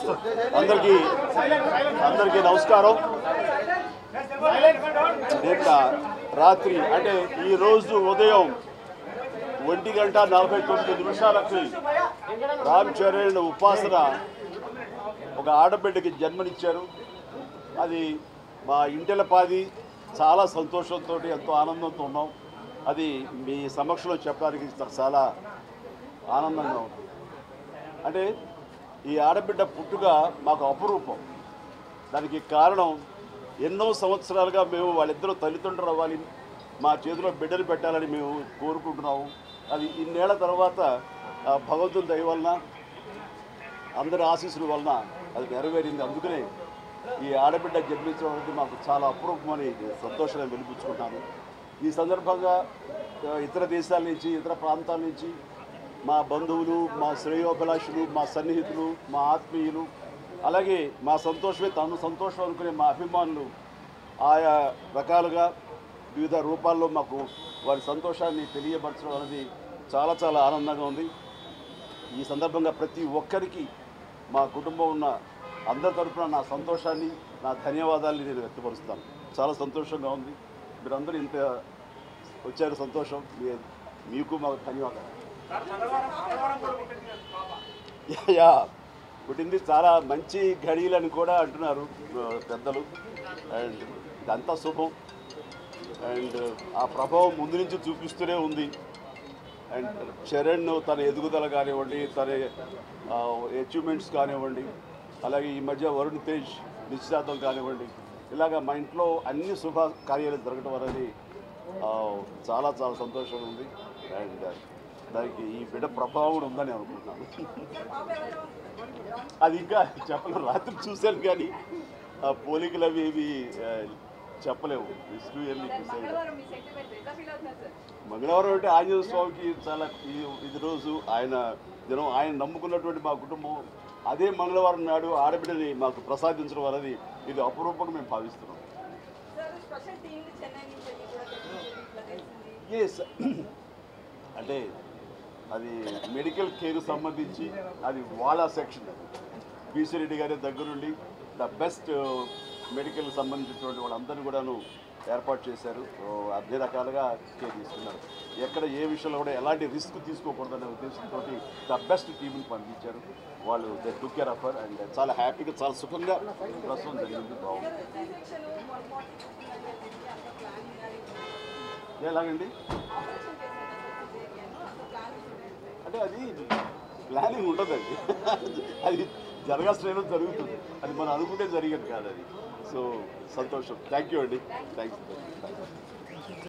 అందరికీ అందరికీ నమస్కారం నిన్న రాత్రి అంటే ఈ రోజు ఉదయం ఒంటి గంట నలభై తొమ్మిది నిమిషాలకి రామ్ చరణ్ ఉపాసన ఒక ఆడబిడ్డకి జన్మనిచ్చారు అది మా ఇంటిల పాది చాలా సంతోషంతో ఎంతో ఆనందంతో ఉన్నాం అది మీ సమక్షంలో చెప్పడానికి చాలా ఆనందంగా ఉంది అంటే ఈ ఆడబిడ్డ పుట్టుక మాకు అపురూపం దానికి కారణం ఎన్నో సంవత్సరాలుగా మేము వాళ్ళిద్దరూ తల్లిదండ్రులు అవ్వాలి మా చేతిలో బిడ్డలు పెట్టాలని మేము కోరుకుంటున్నాము అది ఇన్నేళ్ల తర్వాత ఆ భగవంతుని దయ వలన అందరి ఆశీస్సుల వలన అది నెరవేరింది అందుకనే ఈ ఆడబిడ్డ జన్మించడం అనేది మాకు చాలా అపురూపమని సంతోషంగా వెలిపించుకుంటాను ఈ సందర్భంగా ఆ, ఇతర దేశాల నుంచి ఇతర ప్రాంతాల నుంచి మా బంధువులు మా శ్రేయోభిలాషులు మా సన్నిహితులు మా ఆత్మీయులు అలాగే మా సంతోషమే తను సంతోషం అనుకునే మా అభిమానులు ఆయా రకాలుగా వివిధ రూపాల్లో మాకు వారి సంతోషాన్ని తెలియపరచడం అనేది చాలా చాలా ఆనందంగా ఉంది ఈ సందర్భంగా ప్రతి ఒక్కరికి మా కుటుంబం ఉన్న అందరి తరపున నా సంతోషాన్ని నా ధన్యవాదాలని నేను వ్యక్తపరుస్తాను చాలా సంతోషంగా ఉంది మీరందరూ ఇంత వచ్చారు సంతోషం మీ- మీకు మాకు ధన్యవాదాలు యా, యా పుట్టింది చాలా మంచి ఘడియలని కూడా అంటున్నారు ఆ, పెద్దలు అండ్ ఇదంతా శుభం అండ్ ఆ ప్రభావం ముందు నుంచి చూపిస్తూనే ఉంది అండ్ చరణ్ తన ఎదుగుదల కానివ్వండి తన అచీవ్మెంట్స్ కానివ్వండి అలాగే ఈ మధ్య వరుణ్ తేజ్ నిశ్చితార్థం కానివ్వండి ఇలాగ మా ఇంట్లో అన్ని శుభ కార్యాలు జరగడం అనేది ఆ, చాలా చాలా సంతోషంగా ఉంది అండ్ దానికి ఈ బిడ్డ ప్రభావం కూడా ఉందని అనుకుంటున్నాను అది ఇంకా చెప్పలేము రాత్రి చూశాను కానీ ఆ పోలికలు అవి ఇవి ఆ, చెప్పలేము it's too early to say మంగళవారం మీ సెంటిమెంట్ ఎట్లా ఫీల్ అవుతున్నారు సార్ మంగళవారం అంటే ఆంజనేయ స్వామికి చాలా ఈ- ఇది రోజు ఆయన దినం ఆయన నమ్ముకున్నటువంటి మా కుటుంబం అదే మంగళవారం నాడు ఆడబిడ్డని మాకు ప్రసాదించడం అనేది ఇది అపురూపంగా మేము భావిస్తున్నాం సార్ స్పెషల్ టీమ్ చెన్నై నుంచి అది కూడా తెలిసింది ఇట్లా తెలిసింది ఎస్ అంటే అది మెడికల్ కేర్ సంబంధించి అది వాళ్ళ సెక్షన్ బీసీ రెడ్డి గారి దగ్గరుండి ద బెస్ట్ మెడికల్ సంబంధించినటువంటి వాళ్ళందరినీ కూడాను ఏర్పాటు చేశారు సో అన్ని రకాలుగా కేర్ తీసుకున్నారు ఎక్కడ ఏ విషయంలో కూడా ఎలాంటి రిస్క్ తీసుకోకూడదనే ఉద్దేశంతో ద బెస్ట్ టీంని పంపించారు వాళ్ళు they took care of and చాలా హ్యాపీగా చాలా సుఖంగా ప్రస్తుతం జరిగింది బాగుంది సెక్షన్ పొరపాటు చెప్తుందని చెప్పి అంత ప్లానింగ్ కానీ ఎలాగండి ఆపరేషన్ చేసేటప్పుడు ప్లానింగ్ అంటే అది ప్లానింగ్ ఉండదండి అది జరగాల్సిన జరుగుతుంది అది మనం అనుకుంటే జరిగేది కాదు అది సో సంతోషం థ్యాంక్ యూ అండి థ్యాంక్స్